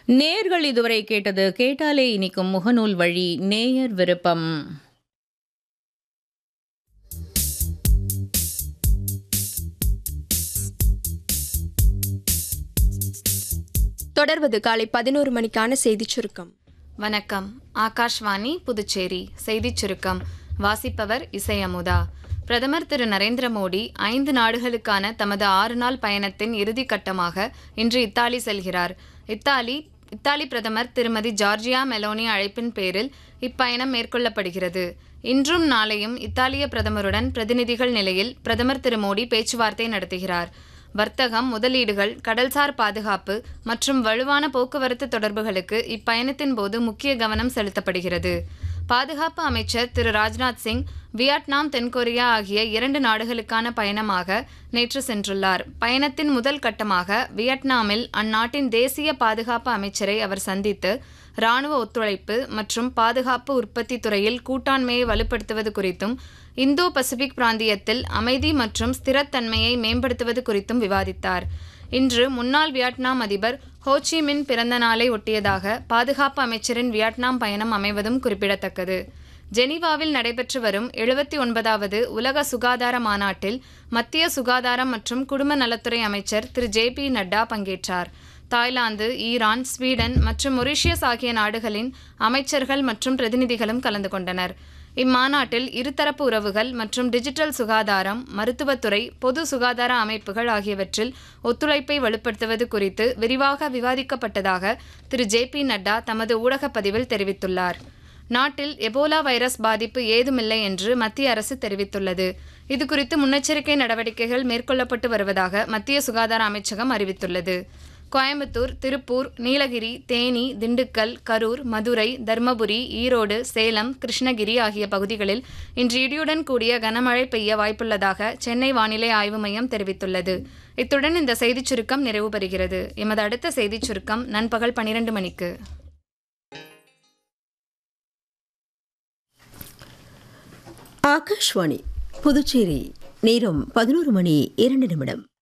நேர்கள் இதுவரை கேட்டது கேட்டாலே இனிக்கும் முகநூல் வழி நேயர் விருப்பம் தொடர்வது காலை பதினோரு மணிக்கான செய்திச் சுருக்கம் வணக்கம் ஆகாஷ்வாணி புதுச்சேரி செய்திச் சுருக்கம் வாசிப்பவர் இசை அமுதா பிரதமர் திரு நரேந்திர மோடி ஐந்து நாடுகளுக்கான தமது ஆறு நாள் பயணத்தின் இறுதி கட்டமாக இன்று இத்தாலி செல்கிறார் இத்தாலி இத்தாலி பிரதமர் திருமதி ஜார்ஜியா மெலோனி அழைப்பின் பேரில் இப்பயணம் மேற்கொள்ளப்படுகிறது இன்றும் நாளையும் இத்தாலிய பிரதமருடன் பிரதிநிதிகள் நிலையில் பிரதமர் திரு மோடி பேச்சுவார்த்தை நடத்துகிறார் வர்த்தகம் முதலீடுகள் கடல்சார் பாதுகாப்பு மற்றும் வலுவான போக்குவரத்து தொடர்புகளுக்கு இப்பயணத்தின் போது முக்கிய கவனம் செலுத்தப்படுகிறது பாதுகாப்பு அமைச்சர் திரு ராஜ்நாத் சிங் வியட்நாம் தென்கொரியா ஆகிய இரண்டு நாடுகளுக்கான பயணமாக நேற்று சென்றுள்ளார் பயணத்தின் முதல் கட்டமாக வியட்நாமில் அந்நாட்டின் தேசிய பாதுகாப்பு அமைச்சரை அவர் சந்தித்து ராணுவ ஒத்துழைப்பு மற்றும் பாதுகாப்பு உற்பத்தி துறையில் கூட்டாண்மையை வலுப்படுத்துவது குறித்தும் இந்தோ பசிபிக் பிராந்தியத்தில் அமைதி மற்றும் ஸ்திரத்தன்மையை மேம்படுத்துவது குறித்தும் விவாதித்தார் இன்று முன்னாள் வியட்நாம் அதிபர் ஹோச்சி மின் பிறந்த நாளை ஒட்டியதாக பாதுகாப்பு அமைச்சரின் வியட்நாம் பயணம் அமைவதும் குறிப்பிடத்தக்கது ஜெனீவாவில் நடைபெற்று வரும் எழுபத்தி ஒன்பதாவது உலக சுகாதார மாநாட்டில் மத்திய சுகாதாரம் மற்றும் குடும்ப நலத்துறை அமைச்சர் திரு ஜே பி நட்டா பங்கேற்றார் தாய்லாந்து ஈரான் ஸ்வீடன் மற்றும் மொரிஷியஸ் ஆகிய நாடுகளின் அமைச்சர்கள் மற்றும் பிரதிநிதிகளும் கலந்து கொண்டனர் இம்மாநாட்டில் இருதரப்பு உறவுகள் மற்றும் டிஜிட்டல் சுகாதாரம் மருத்துவத்துறை பொது சுகாதார அமைப்புகள் ஆகியவற்றில் ஒத்துழைப்பை வலுப்படுத்துவது குறித்து விரிவாக விவாதிக்கப்பட்டதாக திரு ஜே பி நட்டா தமது ஊடகப் பதிவில் தெரிவித்துள்ளார் நாட்டில் எபோலா வைரஸ் பாதிப்பு ஏதுமில்லை என்று மத்திய அரசு தெரிவித்துள்ளது இதுகுறித்து முன்னெச்சரிக்கை நடவடிக்கைகள் மேற்கொள்ளப்பட்டு வருவதாக மத்திய சுகாதார அமைச்சகம் அறிவித்துள்ளது கோயம்புத்தூர் திருப்பூர் நீலகிரி தேனி திண்டுக்கல் கரூர் மதுரை தர்மபுரி ஈரோடு சேலம் கிருஷ்ணகிரி ஆகிய பகுதிகளில் இன்று இடியுடன் கூடிய கனமழை பெய்ய வாய்ப்புள்ளதாக சென்னை வானிலை ஆய்வு மையம் தெரிவித்துள்ளது இத்துடன் இந்த செய்திச் சுருக்கம் நிறைவு பெறுகிறது எமது அடுத்த செய்திச் சுருக்கம் நண்பகல் பனிரெண்டு மணிக்கு ஆகாஷ்வாணி புதுச்சேரி நேரம் பதினோரு மணி இரண்டு நிமிடம்